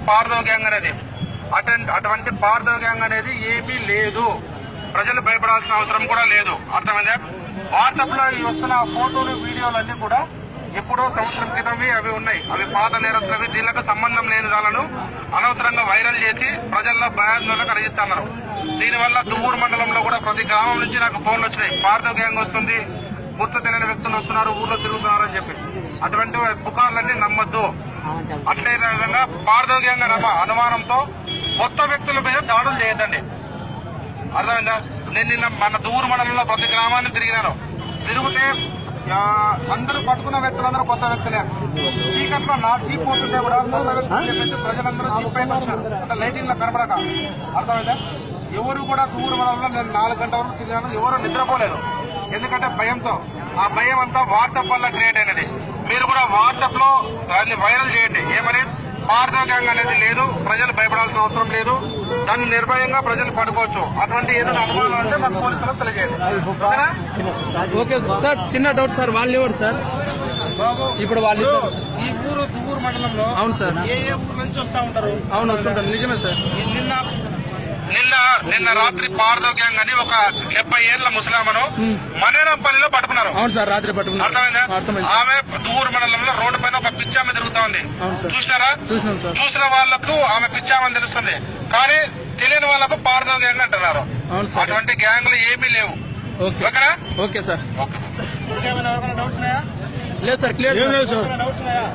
పార్దవ gang అనేది అటువంటి అటువంటి పార్దవ గ్యాంగ్ అనేది ఏమీ లేదు ప్రజలు భయపడాల్సిన అవసరం కూడా లేదు అర్థమైందా వాట్సాప్ లో ఈ వస్తున్న ఫోటోలు వీడియోలు అన్ని కూడా ఎప్పుడో సంవత్సరం క్రితమే అవి ఉన్నాయి అవి పాత నేరస్తులవి దీనికి సంబంధం లేని వాళ్ళను అనవసరంగా వైరల్ చేసి ప్రజల్లో భయాందోళన కలిగిస్తున్నారు దీనివల్ల దువ్వూరు మండలంలో కూడా ప్రతి గ్రామం నుంచి నాకు ఫోన్లు వచ్చినాయి పార్థవ్ గ్యాంగ్ వస్తుంది గుర్తు తెలియని వ్యక్తులు వస్తున్నారు ఊర్లో తిరుగుతున్నారు అని చెప్పి అటువంటి పుకార్లన్నీ నమ్మొద్దు అట్లే విధంగా పార్థవ్ గ్యాంగ్ అనే అనుమానంతో కొత్త వ్యక్తుల మీద దాడులు చేయొద్దండి అర్థమైందా నేను నిన్న మన దూరు మండలంలో ప్రతి గ్రామాన్ని తిరిగినాను తిరిగితే ఆ, అందరూ పట్టుకున్న వ్యక్తులందరూ కొత్త వ్యక్తులే చీకట్లో నా చీప్ పోతుంటే కూడా కొత్త వ్యక్తులు అని చెప్పేసి ప్రజలందరూ చీప్ పైకి వచ్చారు అంటే లైటింగ్ లో కనపడక అర్థమైందా ఎవరు కూడా దూరు మండలంలో నేను నాలుగు గంటల వరకు తిరిగాను ఎవరు నిద్రపోలేదు ఎందుకంటే భయంతో ఆ భయం అంతా వాట్సాప్ వల్ల క్రియేట్ అయినది మీరు కూడా వాట్సాప్ లో దాన్ని వైరల్ చేయండి ఏమని భారత గ్యాంగ్ అనేది లేదు ప్రజలు భయపడాల్సిన అవసరం లేదు దాన్ని నిర్భయంగా ప్రజలు పడుకోవచ్చు అటువంటి ఏదైనా అనుమానం అంటే మాకు పోలీసులకు తెలియజేయండి ఓకేనా? ఓకే సార్ చిన్న డౌట్ సార్ వాళ్ళు ఎవరు సార్ బాబు ఇప్పుడు వాళ్ళు ఈ ఊరు దువ్వూరు మండలంలో అవును సార్ ఏ ఏ ఊరు నుంచి వస్తా ఉంటారు అవును వస్తుంటారు నిజమే సార్ ఈ నిన్న నిన్న నిన్న రాత్రి పార్దో గ్యాంగ్ అని ఒక డెబ్బై ఏళ్ల ముసలామను మనేరంపల్లిలో పట్టుకున్నారు అవును సార్ రాత్రి పట్టుకున్నారు అర్థమైందా అర్థమైంది ఆమె దూరు మండలంలో రోడ్డు పైన ఒక పిచ్చామె తిరుగుతా ఉంది అవును సార్. చూసినారా చూసినాం సార్ చూసిన వాళ్ళకు ఆమె పిచ్చామని తెలుస్తుంది కానీ తెలియని వాళ్ళకు పార్దో గ్యాంగ్ అంటున్నారు అవును సార్ అటువంటి గ్యాంగ్లు ఏమీ లేవు ఓకే ఓకేనా ఓకే సార్ ఓకే ఇంకేమైనా ఎవరికైనా డౌట్స్ ఉన్నాయా లేదు సార్ క్లియర్ లేదు సార్ ఏమైనా డౌట్స్ ఉన్నాయా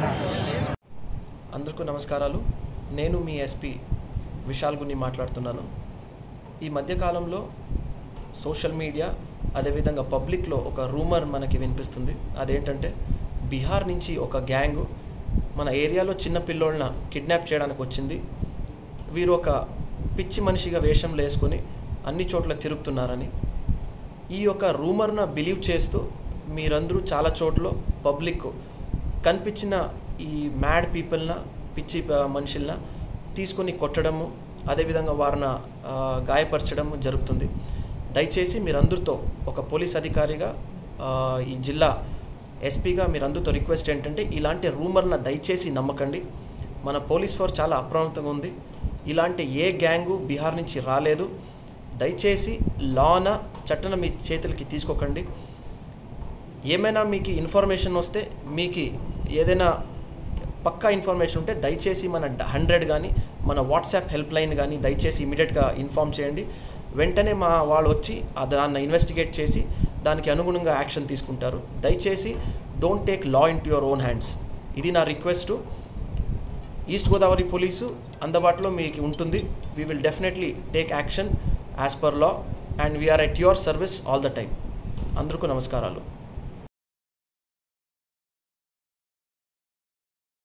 అందరికీ నమస్కారాలు నేను మీ ఎస్పీ విశాల్ గుని మాట్లాడుతున్నాను ఈ మధ్యకాలంలో సోషల్ మీడియా అదేవిధంగా పబ్లిక్లో ఒక రూమర్ మనకి వినిపిస్తుంది అదేంటంటే బీహార్ నుంచి ఒక గ్యాంగ్ మన ఏరియాలో చిన్న పిల్లోళ్ళని కిడ్నాప్ చేయడానికి వచ్చింది వీరు ఒక పిచ్చి మనిషిగా వేషంలో వేసుకొని అన్ని చోట్ల తిరుగుతున్నారని ఈ యొక్క రూమర్ను బిలీవ్ చేస్తూ మీరందరూ చాలా చోట్ల పబ్లిక్ కనిపించిన ఈ మ్యాడ్ పీపుల్న పిచ్చి ప- మనుషుల్న తీసుకొని కొట్టడము అదేవిధంగా వారిని ఆ, గాయపరచడము జరుగుతుంది దయచేసి మీరందరితో ఒక పోలీస్ అధికారిగా ఆ, ఈ జిల్లా ఎస్పీగా మీరందరితో రిక్వెస్ట్ ఏంటంటే ఇలాంటి రూమర్న దయచేసి నమ్మకండి మన పోలీస్ ఫోర్స్ చాలా అప్రమత్తంగా ఉంది ఇలాంటి ఏ గ్యాంగు బీహార్ నుంచి రాలేదు దయచేసి లాన చట్టన మీ చేతులకి తీసుకోకండి ఏమైనా మీకు ఇన్ఫర్మేషన్ వస్తే మీకు ఏదైనా పక్కా ఇన్ఫర్మేషన్ ఉంటే దయచేసి మన హండ్రెడ్ కానీ మన వాట్సాప్ హెల్ప్ లైన్ కానీ దయచేసి ఇమీడియట్గా ఇన్ఫామ్ చేయండి వెంటనే మా వాళ్ళు వచ్చి ఆ దాన్ని ఇన్వెస్టిగేట్ చేసి దానికి అనుగుణంగా యాక్షన్ తీసుకుంటారు దయచేసి don't take law into your own hands ఇది నా రిక్వెస్ట్ ఈస్ట్ గోదావరి పోలీసు అందుబాటులో మీకు ఉంటుంది we will definitely take action as per law and we're at your service all the time అందరికీ నమస్కారాలు